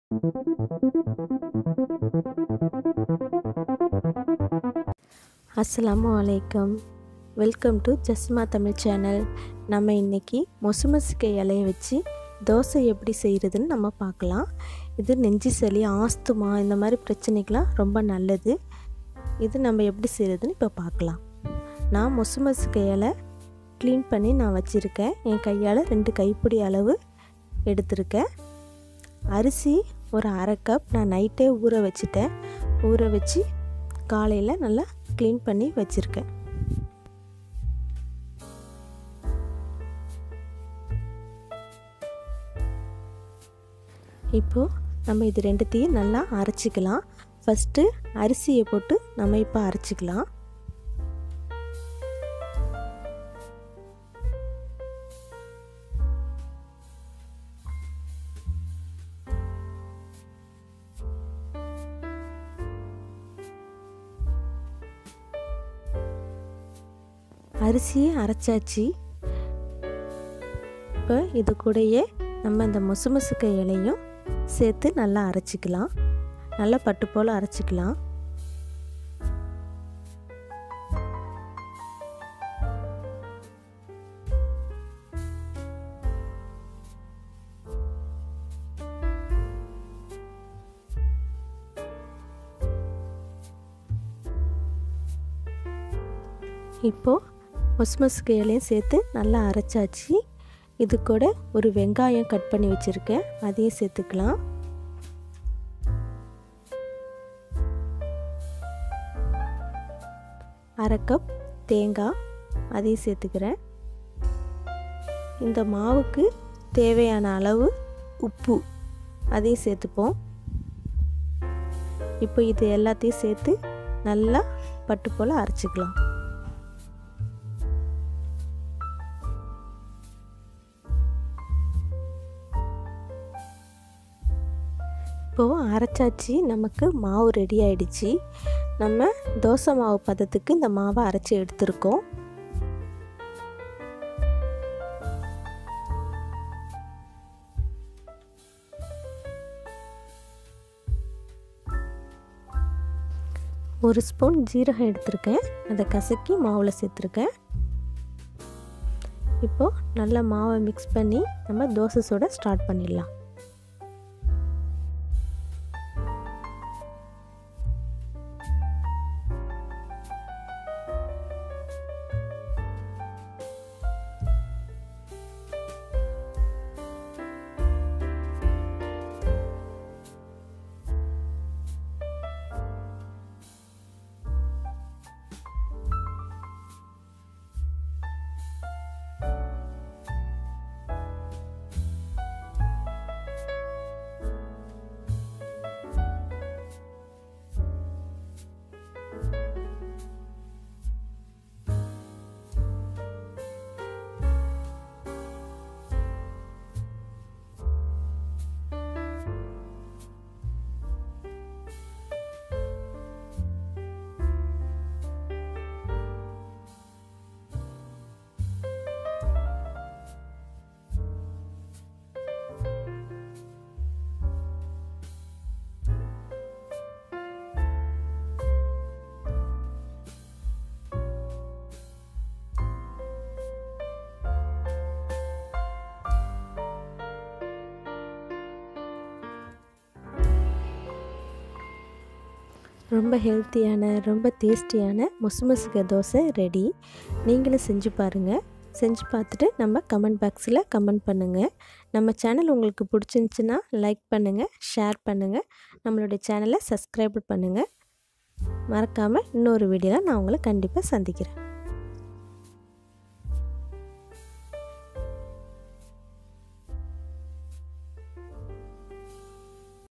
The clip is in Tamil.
அஸ்ஸலாமு அலைக்கம் welcome to Jasma Tamil channel நம்ம இன்றைக்கி மொசுமசிக்கை இலையை வச்சு தோசை எப்படி செய்கிறதுன்னு நம்ம பார்க்கலாம் இது நெஞ்சு சளி ஆஸ்துமா இந்த மாதிரி பிரச்சனைக்கெலாம் ரொம்ப நல்லது இது நம்ம எப்படி செய்கிறதுன்னு இப்போ பார்க்கலாம் நான் மொசுமசிக்கை இலை க்ளீன் பண்ணி நான் வச்சுருக்கேன் என் கையால் ரெண்டு கைப்பிடி அளவு எடுத்திருக்கேன் அரிசி ஒரு அரை கப் நான் நைட்டே ஊற வச்சுட்டேன் ஊற வச்சு காலையில் நல்லா க்ளீன் பண்ணி வச்சுருக்கேன் இப்போது நம்ம இது ரெண்டுத்தையும் நல்லா அரைச்சிக்கலாம் ஃபஸ்ட்டு அரிசியை போட்டு நம்ம இப்போ அரைச்சிக்கலாம் அரிசியை அரைச்சாச்சு இப்போ இது கூடயே நம்ம இந்த மொசுமசுக்க இலையும் சேர்த்து நல்லா அரைச்சிக்கலாம் நல்லா பட்டு போல் அரைச்சிக்கலாம் இப்போது மொசுமசுக்கு இலையும் சேர்த்து நல்லா அரைச்சாச்சு இது கூட ஒரு வெங்காயம் கட் பண்ணி வச்சுருக்கேன் அதையும் சேர்த்துக்கலாம் அரை கப் தேங்காய் அதையும் சேர்த்துக்கிறேன் இந்த மாவுக்கு தேவையான அளவு உப்பு அதையும் சேர்த்துப்போம் இப்போ இது எல்லாத்தையும் சேர்த்து நல்லா பட்டு போல் அரைச்சிக்கலாம் இப்போது அரைச்சாச்சு நமக்கு மாவு ரெடி ஆயிடுச்சு நம்ம தோசை மாவு பதத்துக்கு இந்த மாவை அரைச்சி எடுத்திருக்கோம் ஒரு ஸ்பூன் ஜீரகம் எடுத்திருக்கேன் அதை கசக்கி மாவில் சேர்த்துருக்கேன் இப்போது நல்லா மாவை மிக்ஸ் பண்ணி நம்ம தோசை சுட ஸ்டார்ட் பண்ணிடலாம் ரொம்ப ஹெல்த்தியான ரொம்ப டேஸ்டியான மொசுமசுக தோசை ரெடி நீங்களும் செஞ்சு பாருங்கள் செஞ்சு பார்த்துட்டு நம்ம கமெண்ட் பாக்ஸில் கமெண்ட் பண்ணுங்கள் நம்ம சேனல் உங்களுக்கு பிடிச்சிருந்துச்சின்னா லைக் பண்ணுங்கள் ஷேர் பண்ணுங்கள் நம்மளுடைய சேனலை சப்ஸ்கிரைப் பண்ணுங்கள் மறக்காமல் இன்னொரு வீடியோவில் நான் உங்களை கண்டிப்பாக சந்திக்கிறேன்